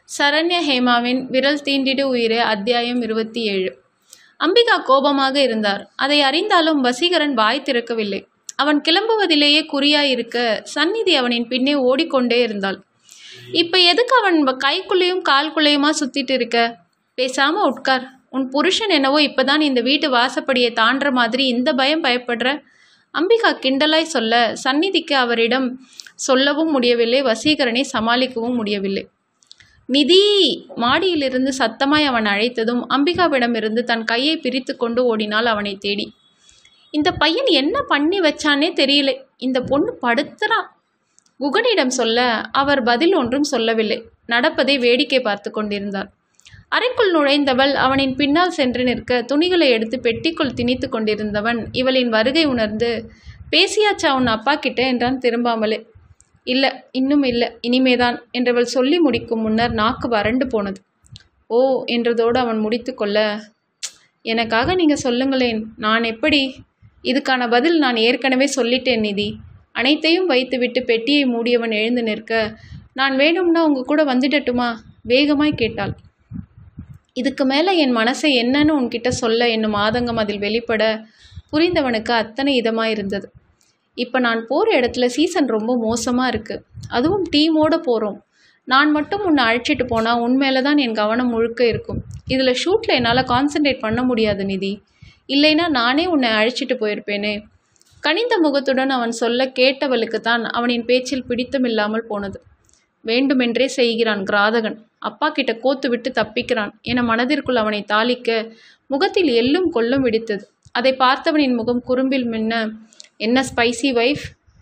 சரண்ய ஹேமாவின் விரல் தீண்டிடு உயிரே அத்தியாயம் இருபத்தி ஏழு அம்பிகா கோபமாக இருந்தார் அதை அறிந்தாலும் வசீகரன் வாய் திறக்கவில்லை அவன் கிளம்புவதிலேயே குறியாயிருக்க சந்நிதி அவனின் பின்னே ஓடிக்கொண்டே இருந்தாள் இப்போ எதுக்கு அவன் வ- கைக்குள்ளேயும் கால்குள்ளேயுமா சுத்திட்டு இருக்க பேசாம உட்கார் உன் புருஷன் என்னவோ இப்பதான் இந்த வீட்டு வாசப்படியை தாண்டுற மாதிரி இந்த பயம் பயப்படுற அம்பிகா கிண்டலாய் சொல்ல சந்நிதிக்கு அவரிடம் சொல்லவும் முடியவில்லை வசீகரனை சமாளிக்கவும் முடியவில்லை நிதி மாடியிலிருந்து சத்தமாய் அவன் அழைத்ததும் அம்பிகாவிடமிருந்து தன் கையை பிரித்து கொண்டு ஓடினாள் அவனை தேடி இந்த பையன் என்ன பண்ணி வச்சானே தெரியல இந்த பொண்ணு படுத்துறான் குகனிடம் சொல்ல அவர் பதில் ஒன்றும் சொல்லவில்லை நடப்பதை வேடிக்கை பார்த்து கொண்டிருந்தார் அறைக்குள் நுழைந்தவள் அவனின் பின்னால் சென்று நிற்க துணிகளை எடுத்து பெட்டிக்குள் திணித்து கொண்டிருந்தவன் இவளின் வருகை உணர்ந்து பேசியாச்சா உன் அப்பா கிட்ட என்றான் திரும்பாமலே இல்லை இன்னும் இல்லை இனிமேதான் என்றவள் சொல்லி முடிக்கும் முன்னர் நாக்கு வறண்டு போனது ஓ என்றதோடு அவன் முடித்துக்கொள்ள எனக்காக நீங்கள் சொல்லுங்களேன் நான் எப்படி இதுக்கான பதில் நான் ஏற்கனவே சொல்லிட்டேன் நிதி அனைத்தையும் வைத்துவிட்டு பெட்டியை மூடியவன் எழுந்து நிற்க நான் வேணும்னா உங்க கூட வந்துடட்டுமா வேகமாய் கேட்டாள் இதுக்கு மேலே என் மனசை என்னன்னு உன்கிட்ட சொல்ல என்னும் ஆதங்கம் அதில் வெளிப்பட புரிந்தவனுக்கு அத்தனை இதமாக இருந்தது இப்போ நான் போகிற இடத்துல சீசன் ரொம்ப மோசமாக இருக்குது அதுவும் டீமோடு போகிறோம் நான் மட்டும் உன்னை அழைச்சிட்டு போனால் உன் மேலே தான் என் கவனம் முழுக்க இருக்கும் இதில் ஷூட்டில் என்னால் கான்சென்ட்ரேட் பண்ண முடியாது நிதி இல்லைன்னா நானே உன்னை அழைச்சிட்டு போயிருப்பேனே கனிந்த முகத்துடன் அவன் சொல்ல கேட்டவளுக்கு தான் அவனின் பேச்சில் பிடித்தமில்லாமல் போனது வேண்டுமென்றே செய்கிறான் கிராதகன் அப்பா கிட்ட கோத்து விட்டு தப்பிக்கிறான் என மனதிற்குள் அவனை தாளிக்க முகத்தில் எள்ளும் கொள்ளும் வெடித்தது அதை பார்த்தவனின் முகம் குறும்பில் மின்ன என்ன ஸ்பைசி வைஃப்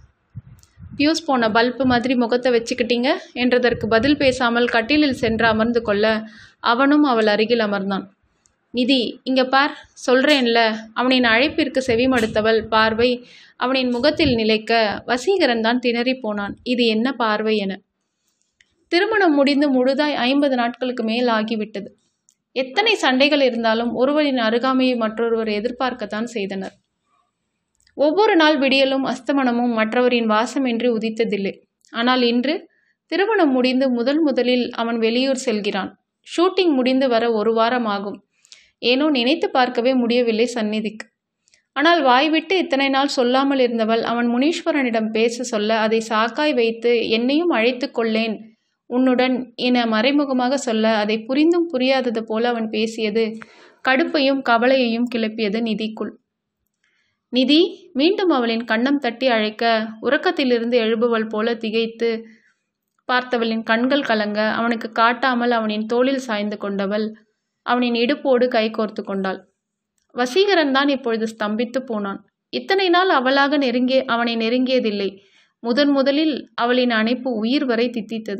பியூஸ் போன பல்பு மாதிரி முகத்தை வச்சுக்கிட்டீங்க என்றதற்கு பதில் பேசாமல் கட்டிலில் சென்று அமர்ந்து கொள்ள அவனும் அவள் அருகில் அமர்ந்தான் நிதி இங்க பார் சொல்றேன்ல அவனின் அழைப்பிற்கு செவிமடுத்தவள் பார்வை அவனின் முகத்தில் நிலைக்க வசீகரன் தான் திணறி போனான் இது என்ன பார்வை என திருமணம் முடிந்து முழுதாய் ஐம்பது நாட்களுக்கு மேல் ஆகிவிட்டது எத்தனை சண்டைகள் இருந்தாலும் ஒருவரின் அருகாமையை மற்றொருவர் எதிர்பார்க்கத்தான் செய்தனர் ஒவ்வொரு நாள் விடியலும் அஸ்தமனமும் மற்றவரின் வாசமின்றி உதித்ததில்லை ஆனால் இன்று திருமணம் முடிந்து முதல் முதலில் அவன் வெளியூர் செல்கிறான் ஷூட்டிங் முடிந்து வர ஒரு வாரம் ஆகும் ஏனோ நினைத்து பார்க்கவே முடியவில்லை சந்நிதிக்கு ஆனால் வாய்விட்டு இத்தனை நாள் சொல்லாமல் இருந்தவள் அவன் முனீஸ்வரனிடம் பேச சொல்ல அதை சாக்காய் வைத்து என்னையும் அழைத்து கொள்ளேன் உன்னுடன் என மறைமுகமாக சொல்ல அதை புரிந்தும் புரியாதது போல அவன் பேசியது கடுப்பையும் கவலையையும் கிளப்பியது நிதிக்குள் நிதி மீண்டும் அவளின் கன்னம் தட்டி அழைக்க உறக்கத்திலிருந்து எழுபவள் போல திகைத்து பார்த்தவளின் கண்கள் கலங்க அவனுக்கு காட்டாமல் அவனின் தோளில் சாய்ந்து கொண்டவள் அவனின் இடுப்போடு கை கோர்த்து கொண்டாள் வசீகரன் தான் இப்பொழுது ஸ்தம்பித்து போனான் இத்தனை நாள் அவளாக நெருங்கிய அவனை நெருங்கியதில்லை முதன் முதலில் அவளின் அணைப்பு உயிர் வரை தித்தித்தது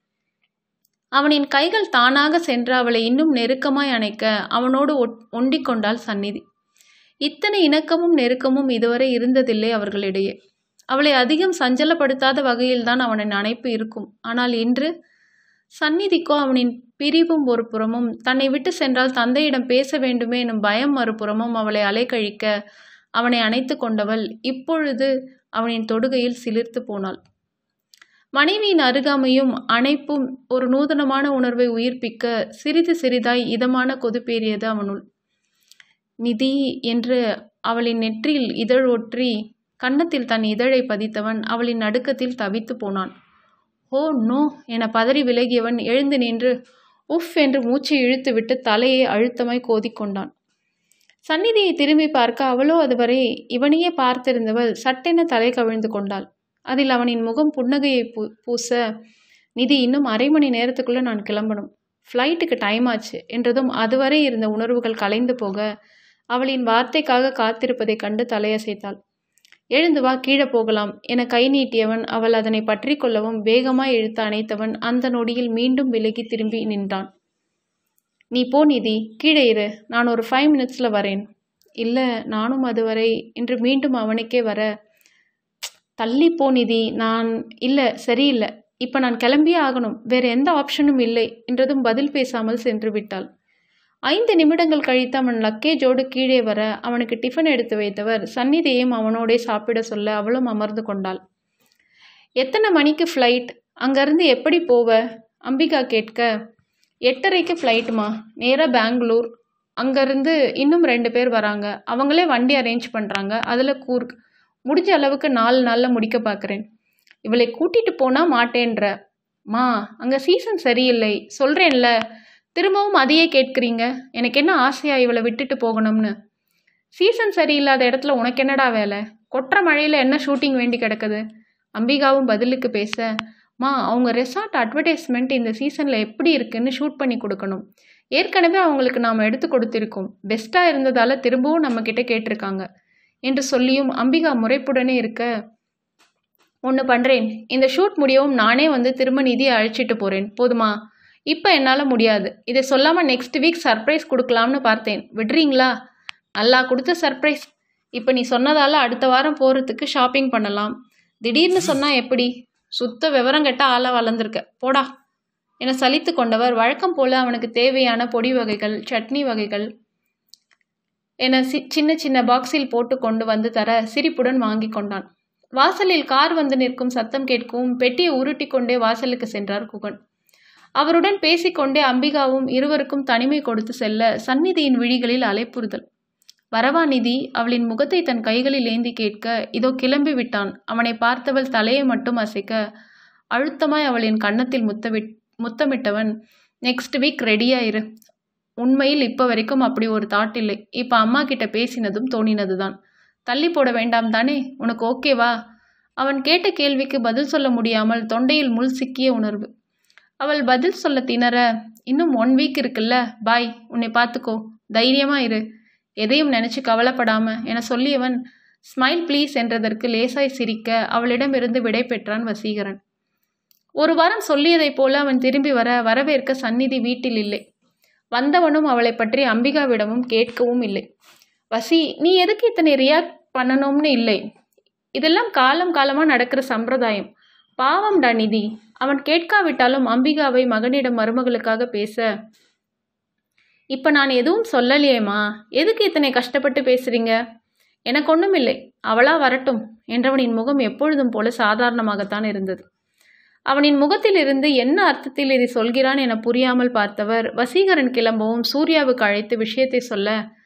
அவனின் கைகள் தானாக சென்று அவளை இன்னும் நெருக்கமாய் அணைக்க அவனோடு ஒட்- ஒண்டிக் கொண்டாள் சந்நிதி இத்தனை இணக்கமும் நெருக்கமும் இதுவரை இருந்ததில்லை அவர்களிடையே அவளை அதிகம் சஞ்சலப்படுத்தாத வகையில்தான் அவனின் அணைப்பு இருக்கும் ஆனால் இன்று சந்நிதிக்கோ அவனின் பிரிவும் ஒரு புறமும் தன்னை விட்டு சென்றால் தந்தையிடம் பேச வேண்டுமே எனும் பயம் மறுபுறமும் அவளை அலைக்கழிக்க அவனை அணைத்து கொண்டவள் இப்பொழுது அவனின் தொடுகையில் சிலிர்த்து போனாள் மனைவியின் அருகாமையும் அணைப்பும் ஒரு நூதனமான உணர்வை உயிர்ப்பிக்க சிறிது சிறிதாய் இதமான கொதிப்பேறியது அவனுள் நிதி என்று அவளின் நெற்றியில் இதழ் ஒற்றி கன்னத்தில் தன் இதழை பதித்தவன் அவளின் நடுக்கத்தில் தவித்து போனான் ஓ நோ என பதறி விலகியவன் எழுந்து நின்று உஃப் என்று மூச்சை இழுத்துவிட்டு தலையை அழுத்தமாய் கோதிக்கொண்டான் சந்நிதியை திரும்பி பார்க்க அவளோ அதுவரை இவனையே பார்த்திருந்தவள் சட்டென தலை கவிழ்ந்து கொண்டாள் அதில் அவனின் முகம் புன்னகையை பூ பூச நிதி இன்னும் அரை மணி நேரத்துக்குள்ள நான் கிளம்பணும் ஃப்ளைட்டுக்கு டைம் ஆச்சு என்றதும் அதுவரை இருந்த உணர்வுகள் கலைந்து போக அவளின் வார்த்தைக்காக காத்திருப்பதைக் கண்டு தலையசைத்தாள் எழுந்து வா கீழே போகலாம் என கை நீட்டியவன் அவள் அதனை பற்றி கொள்ளவும் வேகமாய் இழுத்து அணைத்தவன் அந்த நொடியில் மீண்டும் விலகி திரும்பி நின்றான் நீ போ நிதி கீழே இரு நான் ஒரு ஃபைவ் மினிட்ஸில் வரேன் இல்லை நானும் அதுவரை என்று மீண்டும் அவனுக்கே வர தள்ளி போ நிதி நான் இல்லை சரியில்லை இப்போ நான் கிளம்பியே ஆகணும் வேற எந்த ஆப்ஷனும் இல்லை என்றதும் பதில் பேசாமல் சென்று விட்டாள் ஐந்து நிமிடங்கள் கழித்து அவன் லக்கேஜோடு கீழே வர அவனுக்கு டிஃபன் எடுத்து வைத்தவர் சந்நிதியையும் அவனோடே சாப்பிட சொல்ல அவளும் அமர்ந்து கொண்டாள் எத்தனை மணிக்கு ஃப்ளைட் அங்கேருந்து எப்படி போவ அம்பிகா கேட்க எட்டரைக்கு ஃப்ளைட்டுமா நேராக பெங்களூர் அங்கேருந்து இன்னும் ரெண்டு பேர் வராங்க அவங்களே வண்டி அரேஞ்ச் பண்ணுறாங்க அதில் கூர்க் முடிஞ்ச அளவுக்கு நாலு நாளில் முடிக்க பார்க்குறேன் இவளை கூட்டிகிட்டு போனால் மாட்டேன்ற மா அங்கே சீசன் சரியில்லை சொல்கிறேன்ல திரும்பவும் அதையே கேட்குறீங்க எனக்கு என்ன ஆசையா இவளை விட்டுட்டு போகணும்னு சீசன் சரியில்லாத இடத்துல உனக்கு என்னடா வேலை கொட்டுற மழையில் என்ன ஷூட்டிங் வேண்டி கிடக்குது அம்பிகாவும் பதிலுக்கு பேச மா அவங்க ரெசார்ட் அட்வர்டைஸ்மெண்ட் இந்த சீசனில் எப்படி இருக்குன்னு ஷூட் பண்ணி கொடுக்கணும் ஏற்கனவே அவங்களுக்கு நாம் எடுத்து கொடுத்துருக்கோம் பெஸ்ட்டாக இருந்ததால் திரும்பவும் நம்மக்கிட்ட கேட்டிருக்காங்க என்று சொல்லியும் அம்பிகா முறைப்புடனே இருக்க ஒன்று பண்ணுறேன் இந்த ஷூட் முடியவும் நானே வந்து திரும்ப நிதியை அழைச்சிட்டு போகிறேன் போதுமா இப்போ என்னால் முடியாது இதை சொல்லாமல் நெக்ஸ்ட் வீக் சர்ப்ரைஸ் கொடுக்கலாம்னு பார்த்தேன் விடுறீங்களா நல்லா கொடுத்த சர்ப்ரைஸ் இப்போ நீ சொன்னதால் அடுத்த வாரம் போகிறதுக்கு ஷாப்பிங் பண்ணலாம் திடீர்னு சொன்னால் எப்படி சுத்த விவரம் கெட்ட ஆளாக வளர்ந்துருக்க போடா என சலித்து கொண்டவர் வழக்கம் போல அவனுக்கு தேவையான பொடி வகைகள் சட்னி வகைகள் என சி சின்ன சின்ன பாக்ஸில் போட்டு கொண்டு வந்து தர சிரிப்புடன் வாங்கி கொண்டான் வாசலில் கார் வந்து நிற்கும் சத்தம் கேட்கவும் பெட்டியை உருட்டி கொண்டே வாசலுக்கு சென்றார் குகன் அவருடன் பேசிக்கொண்டே அம்பிகாவும் இருவருக்கும் தனிமை கொடுத்து செல்ல சந்நிதியின் விழிகளில் அலைப்புறுதல் வரவா நிதி அவளின் முகத்தை தன் கைகளில் ஏந்தி கேட்க இதோ கிளம்பி விட்டான் அவனை பார்த்தவள் தலையை மட்டும் அசைக்க அழுத்தமாய் அவளின் கன்னத்தில் முத்தவிட் முத்தமிட்டவன் நெக்ஸ்ட் வீக் ரெடியாயிரு உண்மையில் இப்போ வரைக்கும் அப்படி ஒரு தாட் இல்லை இப்போ அம்மா கிட்ட பேசினதும் தோணினது தான் தள்ளி போட வேண்டாம் தானே உனக்கு ஓகேவா அவன் கேட்ட கேள்விக்கு பதில் சொல்ல முடியாமல் தொண்டையில் முள் சிக்கிய உணர்வு அவள் பதில் சொல்ல திணற இன்னும் ஒன் வீக் இருக்குல்ல பாய் உன்னை பார்த்துக்கோ தைரியமா இரு எதையும் நினைச்சு கவலைப்படாம என சொல்லியவன் ஸ்மைல் ப்ளீஸ் என்றதற்கு லேசாய் சிரிக்க அவளிடமிருந்து விடை பெற்றான் வசீகரன் ஒரு வாரம் சொல்லியதைப் போல அவன் திரும்பி வர வரவேற்க சந்நிதி வீட்டில் இல்லை வந்தவனும் அவளை பற்றி அம்பிகாவிடமும் கேட்கவும் இல்லை வசி நீ எதுக்கு இத்தனை ரியாக்ட் பண்ணணும்னு இல்லை இதெல்லாம் காலம் காலமாக நடக்கிற சம்பிரதாயம் பாவம்டா நிதி அவன் கேட்காவிட்டாலும் அம்பிகாவை மகனிடம் மருமகளுக்காக பேச இப்போ நான் எதுவும் சொல்லலையேம்மா எதுக்கு இத்தனை கஷ்டப்பட்டு பேசுறீங்க எனக்கு ஒன்றும் இல்லை அவளா வரட்டும் என்றவனின் முகம் எப்பொழுதும் போல சாதாரணமாகத்தான் இருந்தது அவனின் முகத்திலிருந்து என்ன அர்த்தத்தில் இதை சொல்கிறான் என புரியாமல் பார்த்தவர் வசீகரன் கிளம்பவும் சூர்யாவுக்கு அழைத்து விஷயத்தை சொல்ல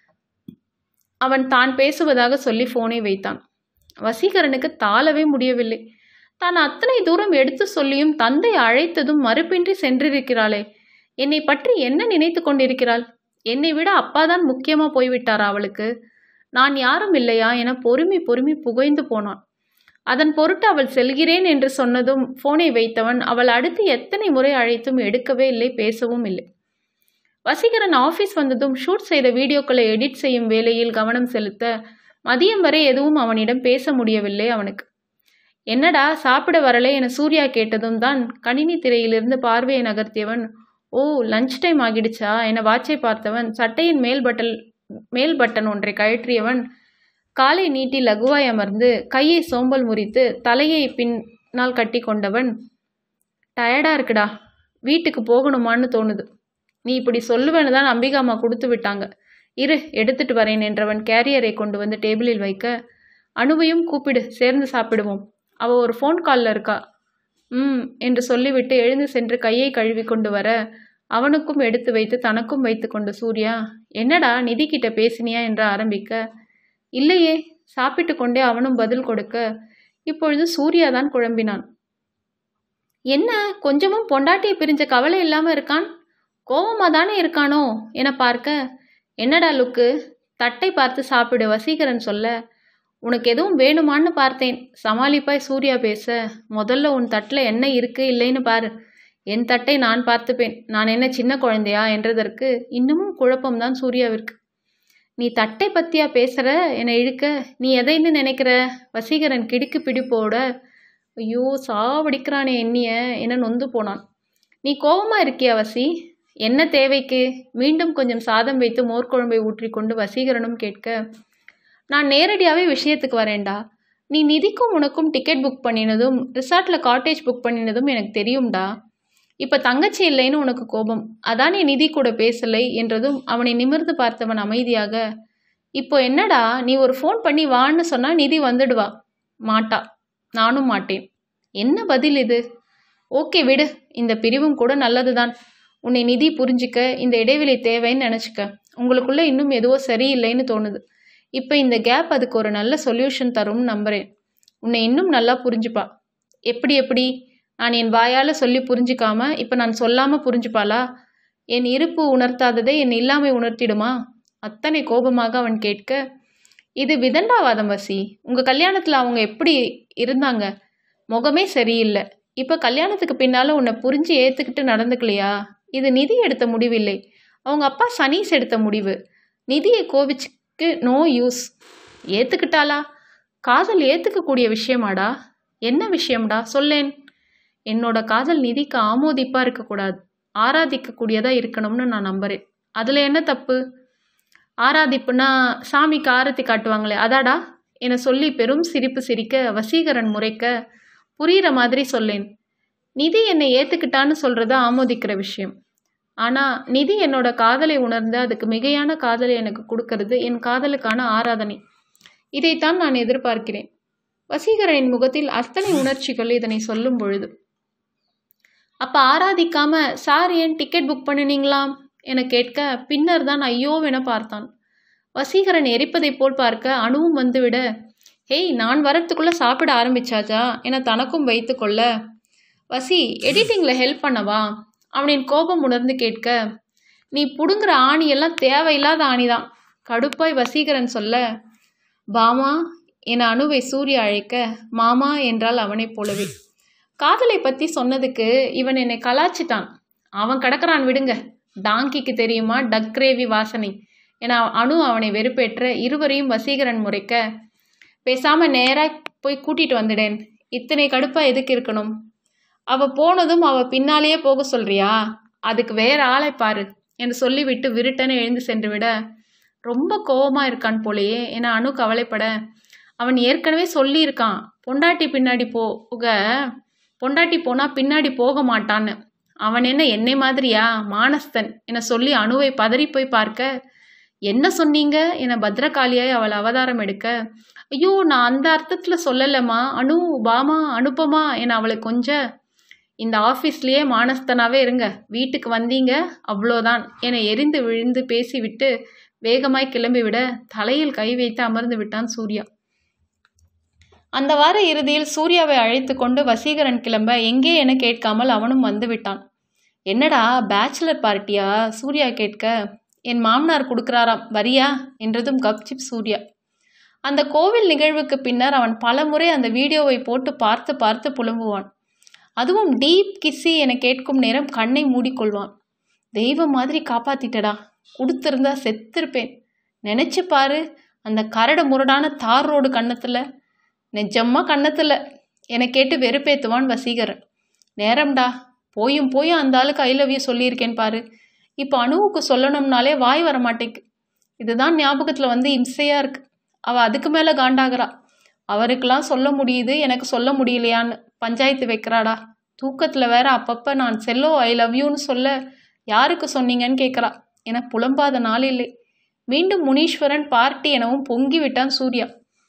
அவன் தான் பேசுவதாக சொல்லி போனை வைத்தான் வசீகரனுக்கு தாளவே முடியவில்லை தான் அத்தனை தூரம் எடுத்து சொல்லியும் தந்தை அழைத்ததும் மறுப்பின்றி சென்றிருக்கிறாளே என்னை பற்றி என்ன நினைத்து கொண்டிருக்கிறாள் என்னை விட அப்பாதான் முக்கியமா போய்விட்டாரா அவளுக்கு நான் யாரும் இல்லையா என பொறுமி பொறுமி புகைந்து போனான் அதன் பொருட்டு அவள் செல்கிறேன் என்று சொன்னதும் போனை வைத்தவன் அவள் அடுத்து எத்தனை முறை அழைத்தும் எடுக்கவே இல்லை பேசவும் இல்லை வசீகரன் ஆஃபீஸ் வந்ததும் ஷூட் செய்த வீடியோக்களை எடிட் செய்யும் வேலையில் கவனம் செலுத்த மதியம் வரை எதுவும் அவனிடம் பேச முடியவில்லை அவனுக்கு என்னடா சாப்பிட வரலே என சூர்யா கேட்டதும் தான் கணினி திரையிலிருந்து பார்வையை நகர்த்தியவன் ஓ லஞ்ச் டைம் ஆகிடுச்சா என வாட்சை பார்த்தவன் சட்டையின் மேல் பட்டல் மேல் பட்டன் ஒன்றை கழற்றியவன் காலை நீட்டி லகுவாய் அமர்ந்து கையை சோம்பல் முறித்து தலையை பின்னால் கட்டி கொண்டவன் டயர்டா இருக்குடா வீட்டுக்கு போகணுமான்னு தோணுது நீ இப்படி சொல்லுவேன்னு தான் அம்பிகாமா கொடுத்து விட்டாங்க இரு எடுத்துட்டு வரேன் என்றவன் கேரியரை கொண்டு வந்து டேபிளில் வைக்க அணுவையும் கூப்பிடு சேர்ந்து சாப்பிடுவோம் அவ ஒரு ஃபோன் காலில் இருக்கா ம் என்று சொல்லிவிட்டு எழுந்து சென்று கையை கழுவி கொண்டு வர அவனுக்கும் எடுத்து வைத்து தனக்கும் வைத்து கொண்டு சூர்யா என்னடா நிதி கிட்ட பேசினியா என்று ஆரம்பிக்க இல்லையே சாப்பிட்டு கொண்டே அவனும் பதில் கொடுக்க இப்பொழுது சூர்யா தான் குழம்பினான் என்ன கொஞ்சமும் பொண்டாட்டியை பிரிஞ்ச கவலை இல்லாமல் இருக்கான் கோவமாக தானே இருக்கானோ என பார்க்க என்னடா லுக்கு தட்டை பார்த்து சாப்பிடு வசீகரன் சொல்ல உனக்கு எதுவும் வேணுமான்னு பார்த்தேன் சமாளிப்பாய் சூர்யா பேச முதல்ல உன் தட்டில் என்ன இருக்கு இல்லைன்னு பாரு என் தட்டை நான் பார்த்துப்பேன் நான் என்ன சின்ன குழந்தையா என்றதற்கு இன்னமும் குழப்பம்தான் சூர்யாவிற்கு நீ தட்டை பத்தியா பேசுற என இழுக்க நீ எதைன்னு நினைக்கிற வசீகரன் கிடுக்கு பிடிப்போட ஐயோ சாவடிக்கிறானே எண்ணிய என நொந்து போனான் நீ கோவமா இருக்கியா வசி என்ன தேவைக்கு மீண்டும் கொஞ்சம் சாதம் வைத்து மோர்க்குழம்பை ஊற்றி கொண்டு வசீகரனும் கேட்க நான் நேரடியாகவே விஷயத்துக்கு வரேன்டா நீ நிதிக்கும் உனக்கும் டிக்கெட் புக் பண்ணினதும் ரிசார்ட்டில் காட்டேஜ் புக் பண்ணினதும் எனக்கு தெரியும்டா இப்போ தங்கச்சி இல்லைன்னு உனக்கு கோபம் அதான் நீ நிதி கூட பேசலை என்றதும் அவனை நிமிர்ந்து பார்த்தவன் அமைதியாக இப்போ என்னடா நீ ஒரு ஃபோன் பண்ணி வான்னு சொன்னால் நிதி வந்துடுவா மாட்டா நானும் மாட்டேன் என்ன பதில் இது ஓகே விடு இந்த பிரிவும் கூட நல்லதுதான் உன்னை நிதி புரிஞ்சிக்க இந்த இடைவெளி தேவைன்னு நினச்சிக்க உங்களுக்குள்ள இன்னும் எதுவோ சரியில்லைன்னு தோணுது இப்போ இந்த கேப் அதுக்கு ஒரு நல்ல சொல்யூஷன் தரும்னு நம்புகிறேன் உன்னை இன்னும் நல்லா புரிஞ்சுப்பா எப்படி எப்படி நான் என் வாயால் சொல்லி புரிஞ்சுக்காம இப்போ நான் சொல்லாமல் புரிஞ்சுப்பாளா என் இருப்பு உணர்த்தாததை என் இல்லாமை உணர்த்திடுமா அத்தனை கோபமாக அவன் கேட்க இது விதண்டாவாதம் வசி உங்கள் கல்யாணத்தில் அவங்க எப்படி இருந்தாங்க முகமே சரியில்லை இப்போ கல்யாணத்துக்கு பின்னால் உன்னை புரிஞ்சு ஏற்றுக்கிட்டு நடந்துக்கலையா இது நிதி எடுத்த முடிவில்லை அவங்க அப்பா சனீஸ் எடுத்த முடிவு நிதியை கோவிச்சுக்கு நோ யூஸ் ஏற்றுக்கிட்டாளா காதல் ஏற்றுக்கக்கூடிய விஷயமாடா என்ன விஷயம்டா சொல்லேன் என்னோட காதல் நிதிக்கு ஆமோதிப்பாக இருக்கக்கூடாது ஆராதிக்கக்கூடியதாக இருக்கணும்னு நான் நம்புகிறேன் அதில் என்ன தப்பு ஆராதிப்புனா சாமிக்கு ஆரத்தி காட்டுவாங்களே அதாடா என சொல்லி பெரும் சிரிப்பு சிரிக்க வசீகரன் முறைக்க புரிகிற மாதிரி சொல்லேன் நிதி என்னை ஏற்றுக்கிட்டான்னு சொல்கிறத ஆமோதிக்கிற விஷயம் ஆனால் நிதி என்னோட காதலை உணர்ந்து அதுக்கு மிகையான காதலை எனக்கு கொடுக்கறது என் காதலுக்கான ஆராதனை இதைத்தான் நான் எதிர்பார்க்கிறேன் வசீகரனின் முகத்தில் அத்தனை உணர்ச்சிகள் இதனை சொல்லும் பொழுது அப்போ ஆராதிக்காம சார் ஏன் டிக்கெட் புக் பண்ணினீங்களாம் என கேட்க பின்னர் தான் ஐயோவென பார்த்தான் வசீகரன் எரிப்பதைப் போல் பார்க்க அணுவும் வந்துவிட ஹேய் நான் வரத்துக்குள்ளே சாப்பிட ஆரம்பிச்சாச்சா என தனக்கும் வைத்து கொள்ள வசி எடிட்டிங்கில் ஹெல்ப் பண்ணவா அவனின் கோபம் உணர்ந்து கேட்க நீ புடுங்குற ஆணியெல்லாம் தேவையில்லாத ஆணிதான் கடுப்பாய் வசீகரன் சொல்ல பாமா என அணுவை சூர்யா அழைக்க மாமா என்றால் அவனைப் போலவே காதலை பற்றி சொன்னதுக்கு இவன் என்னை கலாச்சிட்டான் அவன் கிடக்கிறான் விடுங்க டாங்கிக்கு தெரியுமா டக் கிரேவி வாசனை என அணு அவனை வெறுப்பேற்ற இருவரையும் வசீகரன் முறைக்க பேசாம நேராக போய் கூட்டிட்டு வந்துடேன் இத்தனை கடுப்பா எதுக்கு இருக்கணும் அவ போனதும் அவ பின்னாலேயே போக சொல்றியா அதுக்கு வேற ஆளை பாரு என்று சொல்லிவிட்டு விருட்டன எழுந்து சென்று விட ரொம்ப கோவமா இருக்கான் போலேயே என அணு கவலைப்பட அவன் ஏற்கனவே சொல்லியிருக்கான் பொண்டாட்டி பின்னாடி போக பொண்டாட்டி போனா பின்னாடி போக மாட்டான்னு அவன் என்ன என்னை மாதிரியா மானஸ்தன் என சொல்லி அணுவை பதறி போய் பார்க்க என்ன சொன்னீங்க என பத்ரகாளியாய் அவள் அவதாரம் எடுக்க ஐயோ நான் அந்த அர்த்தத்தில் சொல்லலம்மா அனு பாமா அனுப்பமா என அவளை கொஞ்ச இந்த ஆஃபீஸ்லேயே மானஸ்தனாவே இருங்க வீட்டுக்கு வந்தீங்க அவ்வளோதான் என எரிந்து விழுந்து பேசிவிட்டு வேகமாய் கிளம்பிவிட தலையில் கை வைத்து அமர்ந்து விட்டான் சூர்யா அந்த வார இறுதியில் சூர்யாவை அழைத்து கொண்டு வசீகரன் கிளம்ப எங்கே என கேட்காமல் அவனும் வந்து விட்டான் என்னடா பேச்சுலர் பார்ட்டியா சூர்யா கேட்க என் மாமனார் கொடுக்குறாராம் வரியா என்றதும் கப்சிப் சூர்யா அந்த கோவில் நிகழ்வுக்கு பின்னர் அவன் பலமுறை அந்த வீடியோவை போட்டு பார்த்து பார்த்து புலம்புவான் அதுவும் டீப் கிஸ்ஸி என கேட்கும் நேரம் கண்ணை மூடிக்கொள்வான் தெய்வம் மாதிரி காப்பாத்திட்டடா கொடுத்திருந்தா செத்திருப்பேன் நினைச்சு பாரு அந்த கரடு முரடான தார் ரோடு கன்னத்தில் நிஜமா கன்னத்தில் என கேட்டு வெறுப்பேத்துவான் வசீகரன் நேரம்டா போயும் போயும் அந்த ஆளுக்கு ஐ லவ் யூ சொல்லியிருக்கேன் பாரு இப்போ அணுவுக்கு சொல்லணும்னாலே வாய் வர மாட்டேங்கு இதுதான் ஞாபகத்தில் வந்து இம்சையாக இருக்கு அவள் அதுக்கு மேலே காண்டாகிறா அவருக்கெல்லாம் சொல்ல முடியுது எனக்கு சொல்ல முடியலையான்னு பஞ்சாயத்து வைக்கிறாடா தூக்கத்தில் வேற அப்பப்போ நான் செல்லோ ஐ லவ் யூன்னு சொல்ல யாருக்கு சொன்னீங்கன்னு கேட்குறா என புலம்பாத நாள் இல்லை மீண்டும் முனீஸ்வரன் பார்ட்டி எனவும் பொங்கி விட்டான் சூர்யா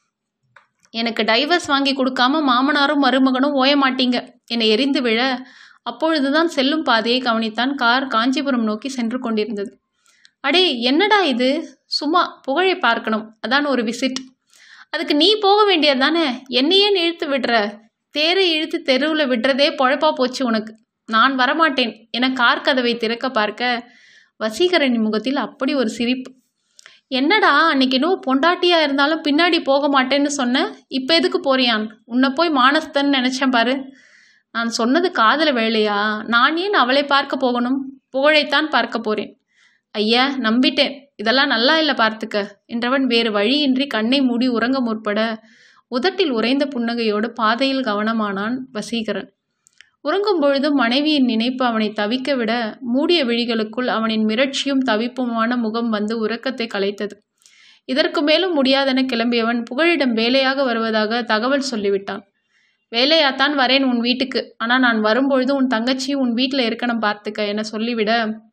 எனக்கு டைவர்ஸ் வாங்கி கொடுக்காம மாமனாரும் மருமகனும் ஓய மாட்டீங்க என்னை எரிந்து விழ அப்பொழுதுதான் செல்லும் பாதையை கவனித்தான் கார் காஞ்சிபுரம் நோக்கி சென்று கொண்டிருந்தது அடே என்னடா இது சும்மா புகழை பார்க்கணும் அதான் ஒரு விசிட் அதுக்கு நீ போக வேண்டியது தானே என்னையே இழுத்து விடுற தேரை இழுத்து தெருவில் விடுறதே பொழப்பா போச்சு உனக்கு நான் வரமாட்டேன் என கார் கதவை திறக்க பார்க்க வசீகரன் முகத்தில் அப்படி ஒரு சிரிப்பு என்னடா அன்னைக்கு இன்னும் பொண்டாட்டியா இருந்தாலும் பின்னாடி போக மாட்டேன்னு சொன்ன இப்போ எதுக்கு போறியான் உன்னை போய் மானஸ்தன்னு நினைச்சேன் பாரு நான் சொன்னது காதல வேலையா நான் ஏன் அவளை பார்க்க போகணும் புகழைத்தான் பார்க்க போறேன் ஐயா நம்பிட்டேன் இதெல்லாம் நல்லா இல்லை பார்த்துக்க என்றவன் வேறு வழியின்றி கண்ணை மூடி உறங்க முற்பட உதட்டில் உறைந்த புன்னகையோடு பாதையில் கவனமானான் வசீகரன் உறங்கும் பொழுதும் மனைவியின் நினைப்பு அவனை தவிக்க விட மூடிய விழிகளுக்குள் அவனின் மிரட்சியும் தவிப்புமான முகம் வந்து உறக்கத்தை கலைத்தது இதற்கு மேலும் முடியாதென கிளம்பியவன் புகழிடம் வேலையாக வருவதாக தகவல் சொல்லிவிட்டான் வேலையாத்தான் வரேன் உன் வீட்டுக்கு ஆனால் நான் வரும்பொழுது உன் தங்கச்சியும் உன் வீட்டில் இருக்கணும் பார்த்துக்க என சொல்லிவிட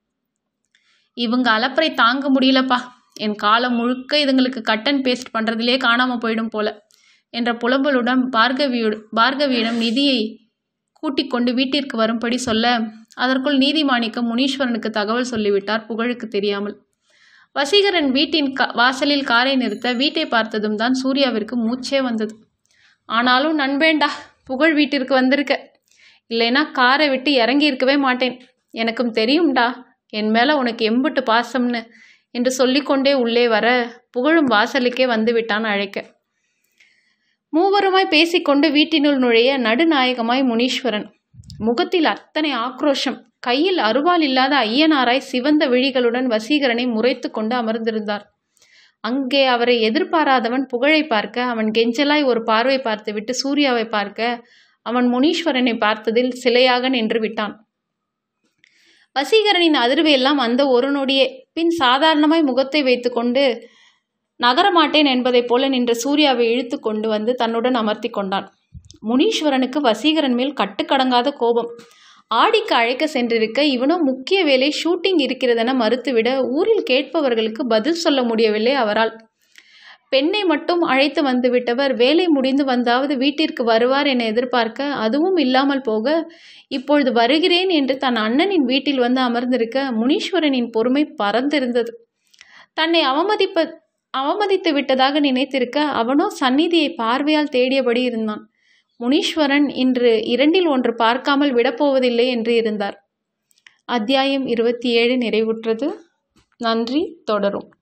இவங்க அலப்பறை தாங்க முடியலப்பா என் காலம் முழுக்க இதுங்களுக்கு கட் அண்ட் பேஸ்ட் பண்ணுறதிலே காணாமல் போயிடும் போல என்ற புலம்பலுடன் பார்கவியோடு பார்கவியிடம் நிதியை கூட்டிக் கொண்டு வீட்டிற்கு வரும்படி சொல்ல அதற்குள் நீதிமாணிக்கம் முனீஸ்வரனுக்கு தகவல் சொல்லிவிட்டார் புகழுக்கு தெரியாமல் வசீகரன் வீட்டின் க வாசலில் காரை நிறுத்த வீட்டை பார்த்ததும் தான் சூர்யாவிற்கு மூச்சே வந்தது ஆனாலும் நண்பேண்டா புகழ் வீட்டிற்கு வந்திருக்க இல்லைனா காரை விட்டு இறங்கி இருக்கவே மாட்டேன் எனக்கும் தெரியும்டா என் மேலே உனக்கு எம்புட்டு பாசம்னு என்று சொல்லிக்கொண்டே உள்ளே வர புகழும் வாசலுக்கே வந்து விட்டான் அழைக்க மூவருமாய் பேசிக்கொண்டு வீட்டினுள் நுழைய நடுநாயகமாய் முனீஸ்வரன் முகத்தில் அத்தனை ஆக்ரோஷம் கையில் அருவாள் இல்லாத ஐயனாராய் சிவந்த விழிகளுடன் வசீகரனை முறைத்து கொண்டு அமர்ந்திருந்தார் அங்கே அவரை எதிர்பாராதவன் புகழை பார்க்க அவன் கெஞ்சலாய் ஒரு பார்வை பார்த்துவிட்டு சூர்யாவை பார்க்க அவன் முனீஸ்வரனை பார்த்ததில் சிலையாக நின்று விட்டான் வசீகரனின் அதிர்வையெல்லாம் அந்த ஒரு நொடியே பின் சாதாரணமாய் முகத்தை வைத்துக்கொண்டு நகரமாட்டேன் என்பதைப் போல நின்ற சூர்யாவை இழுத்து கொண்டு வந்து தன்னுடன் அமர்த்தி கொண்டான் முனீஸ்வரனுக்கு வசீகரன் மேல் கட்டுக்கடங்காத கோபம் ஆடிக்கு அழைக்க சென்றிருக்க இவனோ முக்கிய வேலை ஷூட்டிங் இருக்கிறதென மறுத்துவிட ஊரில் கேட்பவர்களுக்கு பதில் சொல்ல முடியவில்லை அவரால் பெண்ணை மட்டும் அழைத்து வந்துவிட்டவர் வேலை முடிந்து வந்தாவது வீட்டிற்கு வருவார் என எதிர்பார்க்க அதுவும் இல்லாமல் போக இப்பொழுது வருகிறேன் என்று தன் அண்ணனின் வீட்டில் வந்து அமர்ந்திருக்க முனீஸ்வரனின் பொறுமை பறந்திருந்தது தன்னை அவமதிப்ப அவமதித்து விட்டதாக நினைத்திருக்க அவனோ சந்நிதியை பார்வையால் தேடியபடி இருந்தான் முனீஸ்வரன் இன்று இரண்டில் ஒன்று பார்க்காமல் விடப்போவதில்லை என்று இருந்தார் அத்தியாயம் இருபத்தி ஏழு நிறைவுற்றது நன்றி தொடரும்